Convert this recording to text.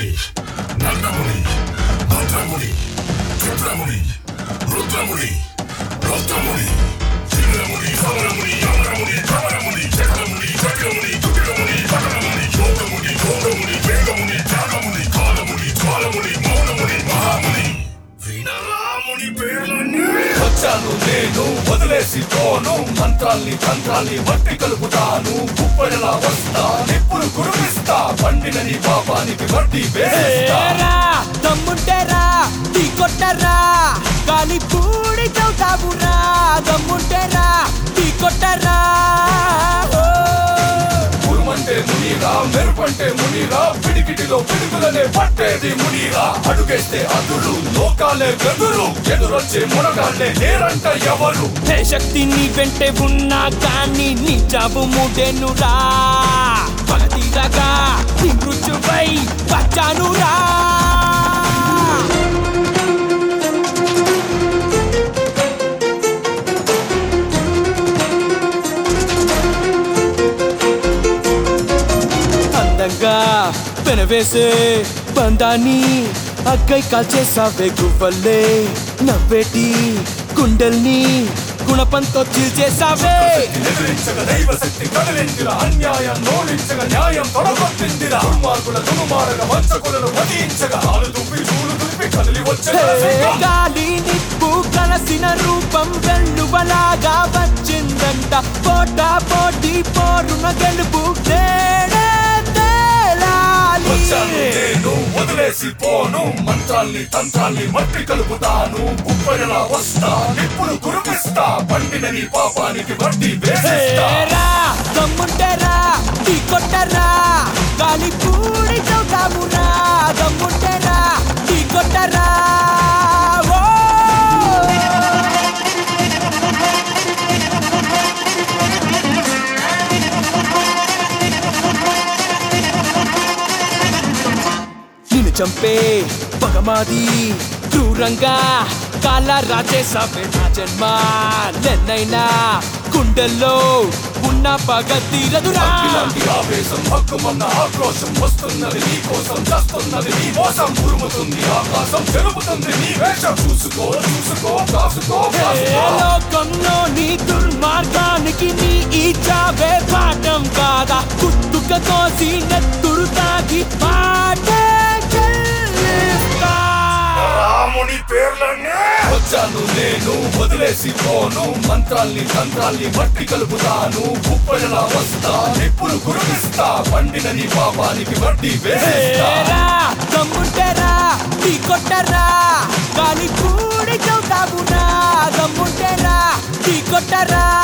రుద్రముని నందముని మంత్రముని క్షుద్రముని రుద్రముని రౌద్రముని చిన్నముని సమరముని అమరముని కమరముని చక్రముని చక్రముని కుటిరముని పటరముని యోగముని ఘోరముని వేగముని త్యాగముని కాలముని జ్వాలముని మౌనముని మహాముని వినరాముని పేర్లన్నీ వచ్చాను నేను వదిలేసి పోను మంత్రాల్ని తంత్రాల్ని వట్టి కలుపుతాను కుప్పడిలా వస్తా నిప్పులు కురిపిస్తా పండినని పాపానికి వడ్డీ వేస్తా ఏరా దమ్ముంటేరా టీ కొట్టరా గాలి పూడి చౌతావురా దమ్ముంటేరా టీ కొట్టరా ఓ. ఉరుమంటే మునిరా మెరుపంటే మునిరా పిడికిటిలో పిడుగులనే పట్టేది మునిరా అడుగేస్తే అదురు లోకాలే గదురు ఎదురొచ్చే మునగాళ్ళే లేరంట ఎవరు ఏ శక్తి నీ వెంటే ఉన్నా కానీ నీ జాబు మూడేనురా పగతిరగా నీ మృత్యువై వచ్చానురా అందంగా పెనవేసే బంధాన్ని అక్కై కాల్చేసావే గువ్వల్లే నవ్వేటి గుండెల్ని గుణపంతో చీల్చేసావే ఎదిరించగ దైవ శక్తి కదిలిందిరా అన్యాయం నోడించగ న్యాయం తొడగొట్టిందిరా దుర్మార్గుల దునుమారగ వంచకులను వధించగ కాలు దుప్పి చూలు దులిపి కదిలి హే, వచ్చే గాలి నిప్పు కలసిన రూపం వెల్లువలాగా వచ్చిందంట పోట పోటీ పోరున గెలుపు నేడే తేలాలి. వచ్చాను నేను వదిలేసి పోను మంత్రాల్ని తంత్రాల్ని మట్టి కలుపుతాను కుప్పడిలా వస్తా నిప్పులు కురిపిస్తా పండినని పాపానికి వడ్డీ వేసిస్తా ఏరా, దమ్ముంటేరా టీ కొట్టరా గాలి పూడి చౌకామురా దమ్ముంటేరా టీ కొట్టరా ఓ. నిన్ను చంపే పగమాది క్రూరంగా కాల రాజేసావే నా జన్మ లెన్నైనా గుండెల్లో ఉన్న పగ తీరదురా ఇలాంటి ఆవేశం హక్కుమన్న ఆక్రోశం వస్తున్నది నీ కోసం చేస్తున్నది నీ మోసం ఉరుముతుంది ఆకాశం జరుగుతుంది నీ వేషం చూసుకో చూసుకో కాసుకో ఏ కాసుకో లోకంలో నీ దుర్మార్గానికి నీ ఈ చావే పాఠం కాదా కుత్తుక కోసి నెత్తురు తాగి పాటే చెల్లిస్తా రాముని పేర్లన్నీ వచ్చాను నేను వదిలేసి పోను మంత్రాల్ని తంత్రాల్ని మట్టి కలుపుతాను కుప్పడిలా వస్తా నిప్పులు కురిపిస్తా పండినని పాపానికి వడ్డీ వేసిస్తా ఏరా, దమ్ముంటేరా టీ కొట్టరా గాలి పూడి చౌతావురా దమ్ముంటేరా టీ కొట్టరా